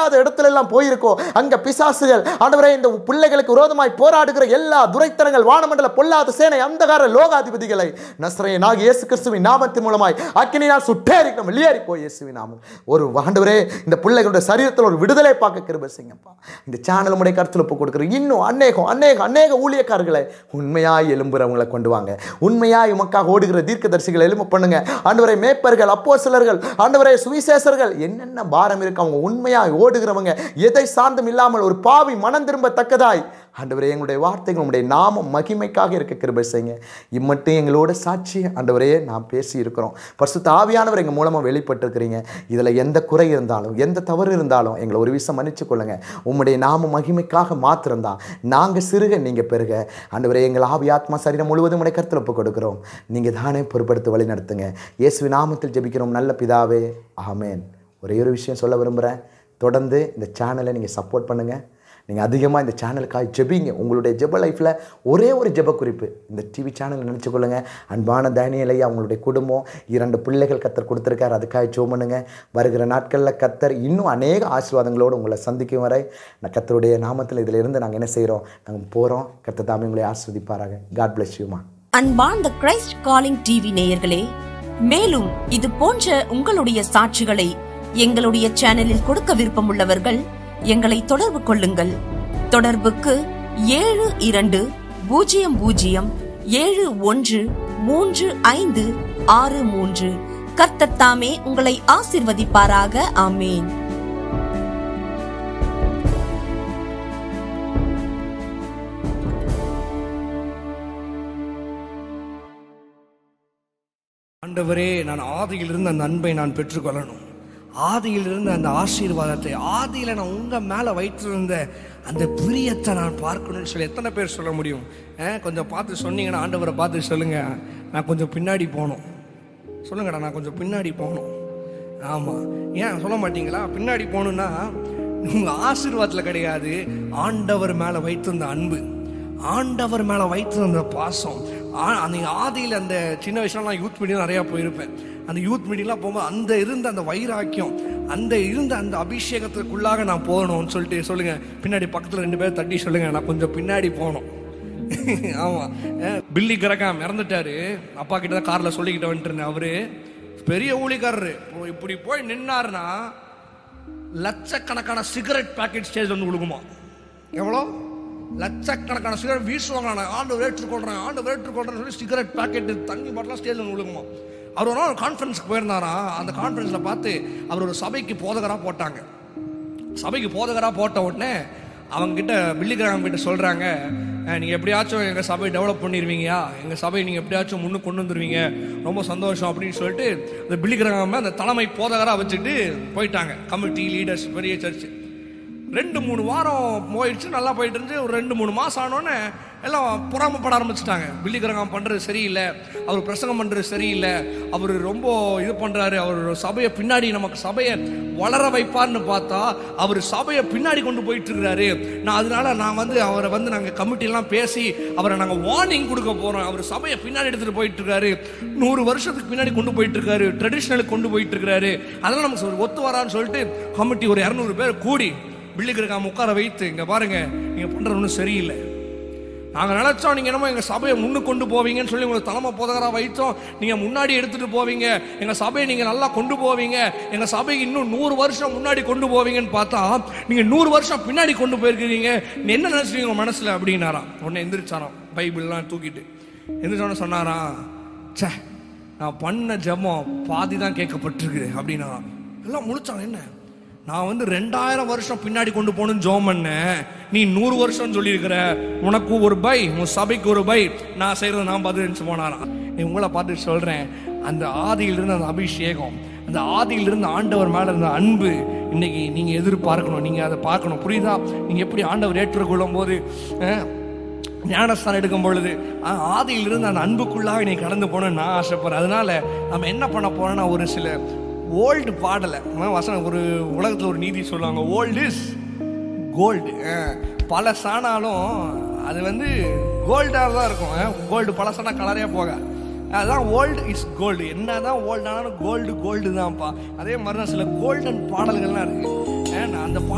பொல்லாத இடத்துல எல்லாம் போயிருக்கோ அங்க பிசாசுகள் ஆண்டவரே இந்த பிள்ளைகளுக்கு விரோதமாய் போராடுகிற எல்லா துரைத்தனங்கள் வானமண்டல பொல்லாத சேனை அந்தகார லோகாதிபதிகளை நஸ்ரேனாக இயேசு கிறிஸ்துவின் நாமத்தின் மூலமாய் அக்கினியால் சுட்டேறிக்கணும் வெளியேறி போய் இயேசுவின் நாமம் ஒரு ஆண்டவரே இந்த பிள்ளைகளுடைய சரீரத்தில் ஒரு விடுதலை பார்க்க கிருபை செய்யுங்கப்பா இந்த சேனல் உடைய கருத்தில் ஒப்பு கொடுக்குறோம் இன்னும் அநேகம் அநேகம் அநேக ஊழியக்காரர்களை உண்மையாய் எலும்புறவங்களை கொண்டு வாங்க உண்மையாய் உமக்காக ஓடுகிற தீர்க்கதரிசிகளை எலும்பு பண்ணுங்க ஆண்டவரை மேய்ப்பர்கள் அப்போஸ்தலர்கள் ஆண்டவரை சுவிசேஷர்கள் என்னென்ன பாரம் இருக்கு அவங்க உண்மையாய் ஓடுகிறவங்க எதை சார்ந்தும் இல்லாமல் ஒரு பாவி மனம் திரும்பத்தக்கதாய் ஆண்டவரே எங்களுடைய வார்த்தைகள் உங்களுடைய நாமம் மகிமைக்காக இருக்க கிருபை செய்யுங்க இம்மட்டும் எங்களோட சாட்சி ஆண்டவரே நாம் பேசி இருக்கிறோம் பரிசுத்த ஆவியானவர் எங்கள் மூலமாக வெளிப்பட்டிருக்கிறீங்க இதில் எந்த குறை இருந்தாலும் எந்த தவறு இருந்தாலும் எங்களை ஒரு விஷயம் மன்னிச்சு கொள்ளுங்க உம்முடைய நாம மகிமைக்காக மாத்திரம்தான் நாங்கள் சிறுக நீங்கள் பெருக ஆண்டவரே எங்கள் ஆவி ஆத்மா சரீரம் முழுவதும் உடைய கருத்தில் ஒப்பு கொடுக்கிறோம் நீங்கள் தானே பொறுப்படுத்தி வழி நடத்துங்க இயேசுவின் நாமத்தில் ஜெபிக்கிறோம் நல்ல பிதாவே ஆமென் ஒரே ஒரு விஷயம் சொல்ல விரும்புகிறேன் தொடர்ந்து இந்த சேனலை நீங்கள் சப்போர்ட் பண்ணுங்கள் நீங்கள் அதிகமாக இந்த சேனலுக்காக ஜெபிங்க உங்களுடைய ஜெப லைஃப்பில் ஒரே ஒரு ஜெப குறிப்பு இந்த டிவி சேனலை நினச்சிக்கொள்ளுங்க அன்பான தானியலையா அவங்களுடைய குடும்பம் இரண்டு பிள்ளைகள் கத்தர் கொடுத்துருக்காரு அதுக்காக ஜோ பண்ணுங்க வருகிற நாட்களில் கத்தர் இன்னும் அநேக ஆசீர்வாதங்களோடு உங்களை சந்திக்கும் வரை நான் கத்தருடைய நாமத்தில் இதில் இருந்து நாங்கள் என்ன செய்கிறோம் நாங்கள் போகிறோம் கத்த தாமே உங்களை ஆஸ்வதிப்பாராக காட் bless யூமா அன்பார்ந்த கிரைஸ்ட் காலிங் டிவி நேயர்களே மேலும் இது போன்ற உங்களுடைய சாட்சிகளை எங்களுடைய சேனலில் கொடுக்க விருப்பமுள்ளவர்கள் எங்களை தொடர்பு கொள்ளுங்கள் தொடர்புக்கு ஏழு இரண்டு பூஜ்ஜியம் பூஜ்ஜியம் ஏழு ஒன்று மூன்று ஐந்து ஆறு மூன்று கர்த்தர் தாமே உங்களை ஆசிர்வதிப்பாராக ஆமேன் ஆண்டவரே நான் ஆதியிலிருந்து அந்த அன்பை நான் பெற்றுக்கொள்ளணும் ஆதியிலிருந்து அந்த ஆசீர்வாதத்தை ஆதியில நான் உங்க மேல வைத்திருந்த அந்த பிரியத்தை நான் பார்க்கணும்னு சொல்லி எத்தனை பேர் சொல்ல முடியும் அஹ், கொஞ்சம் பார்த்து சொன்னீங்கன்னா ஆண்டவரை பார்த்து சொல்லுங்க நான் கொஞ்சம் பின்னாடி போகணும் சொல்லுங்கடா நான் கொஞ்சம் பின்னாடி போகணும் ஆமா ஏன் சொல்ல மாட்டீங்களா பின்னாடி போகணும்னா உங்க ஆசீர்வாதத்துல கிடையாது ஆண்டவர் மேல வைத்திருந்த அன்பு ஆண்டவர் மேல வைத்திருந்த பாசம் ஆ- அந்த ஆதியில் அந்த சின்ன வயசுல நான் யூத் மீட்டிங் நிறைய போயிருப்பேன் அந்த யூத் மீட்டிங்லாம் போகும்போது அந்த இருந்த அந்த வைராக்கியம் அந்த இருந்த அந்த அபிஷேகத்துக்குள்ளாக நான் போகணும்னு சொல்லிட்டு சொல்லுங்க பின்னாடி பக்கத்துல ரெண்டு பேர் தட்டி சொல்லுங்க நான் கொஞ்சம் பின்னாடி போகணும் ஆமா அஹ் பில்லி கிரகாம் இறந்துட்டாரு அப்பா கிட்ட தான் கார்ல சொல்லிக்கிட்டு வந்துட்டு இருந்தேன் அவரு பெரிய ஊழிக்காரரு இப்போ இப்படி போய் நின்னாருன்னா லட்சக்கணக்கான சிகரெட் பாக்கெட் ஸ்டேஜ் வந்து விழுகுமா எவ்வளோ லட்சக்கணக்கான சிகரெட் வீசுவாங்க நான் ஆண்டு ஏற்றுக்கொள்றேன் ஆண்டு ஏற்றுக்கொள்றேன்னு சொல்லி சிகரெட் பாக்கெட் தண்ணி பாட்டிலாம் ஸ்டேஜ் வந்து விழுகுமா அவர் ஒரு நாள் கான்ஃபரன்ஸ்க்கு போயிருந்தாரா அந்த கான்ஃபரன்ஸில் பார்த்து அவர் ஒரு சபைக்கு போதகராக போட்டாங்க சபைக்கு போதகராக போட்ட உடனே அவங்க கிட்ட பில்லி கிராமம் கிட்ட சொல்றாங்க "அஹ், நீங்க எப்படியாச்சும் எங்க சபையை டெவலப் பண்ணிடுவீங்கயா எங்க சபையை நீங்க எப்படியாச்சும் முன்னு கொண்டு வந்துருவீங்க ரொம்ப சந்தோஷம் அப்படின்னு சொல்லிட்டு அந்த பில்லி கிராம அந்த தலைமை போதகரா வச்சுட்டு போயிட்டாங்க கமிட்டி லீடர்ஸ் பெரிய சர்ச் ரெண்டு மூணு வாரம் போயிடுச்சு நல்லா போயிட்டு இருந்துச்சு ஒரு ரெண்டு மூணு மாசம் ஆனோடனே எல்லாம் பொறாமப்பட ஆரம்பிச்சிட்டாங்க பில்லி கிரகம் பண்றது சரியில்லை அவர் பிரசங்கம் பண்றது சரியில்லை அவர் ரொம்ப இது பண்றாரு அவர் சபையை பின்னாடி நமக்கு சபையை வளர வைப்பார்னு பார்த்தா அவர் சபையை பின்னாடி கொண்டு போயிட்டு இருக்கிறாரு நான் அதனால நான் வந்து அவரை வந்து நாங்க கமிட்டி எல்லாம் பேசி அவரை நாங்க வார்னிங் கொடுக்க போறோம் அவர் சபையை பின்னாடி எடுத்துட்டு போயிட்டு இருக்காரு நூறு வருஷத்துக்கு பின்னாடி கொண்டு போயிட்டு இருக்காரு ட்ரெடிஷ்னலுக்கு கொண்டு போயிட்டு இருக்காரு அதெல்லாம் நமக்கு ஒத்து வரான்னு சொல்லிட்டு கமிட்டி ஒரு இரநூறு பேர் கூடி பில்லிகிருக்காம உட்கார வைத்து இங்க பாருங்க நீங்க பண்றது ஒன்றும் சரியில்லை நாங்க நினைச்சோம் நீங்க என்னமோ எங்க சபையை முன்னு கொண்டு போவீங்கன்னு சொல்லி உங்களுக்கு தலைமை போதகரா வைத்தோம் நீங்க முன்னாடி எடுத்துட்டு போவீங்க எங்க சபையை நீங்க நல்லா கொண்டு போவீங்க எங்க சபைக்கு இன்னும் நூறு வருஷம் முன்னாடி கொண்டு போவீங்கன்னு பார்த்தா நீங்க நூறு வருஷம் பின்னாடி கொண்டு போயிருக்கிறீங்க நீ என்ன நினைச்சீங்க உங்க மனசுல அப்படின்னாராம் உடனே எந்திரிச்சாராம் பைபிள்லாம் தூக்கிட்டு எந்திரிச்சோன்னு சொன்னாராம் ச்சே நான் பண்ண ஜெபம் பாதி தான் கேட்கப்பட்டிருக்கு அப்படின்னா எல்லாம் முழிச்சாங்க என்ன நான் வந்து ரெண்டாயிரம் வருஷம் பின்னாடி கொண்டு போகணும்னு ஜோம் பண்ணேன் நீ நூறு வருஷம் சொல்லியிருக்கிற உனக்கு ஒரு பை உன் சபைக்கு ஒரு பை நான் செய்யறது நான் பார்த்து போனாராம் நீ உங்களை பார்த்து சொல்றேன் அந்த ஆதியிலிருந்து அந்த அபிஷேகம் அந்த ஆதியிலிருந்து ஆண்டவர் மேல இருந்த அன்பு இன்னைக்கு நீங்க எதிர்பார்க்கணும் நீங்க அதை பார்க்கணும் புரியுதா நீங்க எப்படி ஆண்டவர் ஏற்றுக்கொள்ளும் போது அஹ், ஞானஸ்தானம் எடுக்கும் பொழுது ஆ- ஆதியிலிருந்து அந்த அன்புக்குள்ளாக நீ கடந்து போகணும்னு நான் ஆசைப்படுறேன் அதனால நம்ம என்ன பண்ண போறோம்னா ஒரு சில ஓல்டு பாடலை ஆ, வசனம் ஒரு உலகத்தில் ஒரு நீதி சொல்லுவாங்க ஓல்டு இஸ் கோல்டு பழசானாலும் அது வந்து கோல்டாக தான் இருக்கும் கோல்டு பழசானா கலரே போக அதான் ஓல்டு இஸ் கோல்டு என்னதான் ஓல்டு ஆனாலும் கோல்டு கோல்டு தான்ப்பா அதே மாதிரி தான் சில கோல்டன் பாடல்கள்லாம் இருக்கு ஆ, நான் அந்த பா-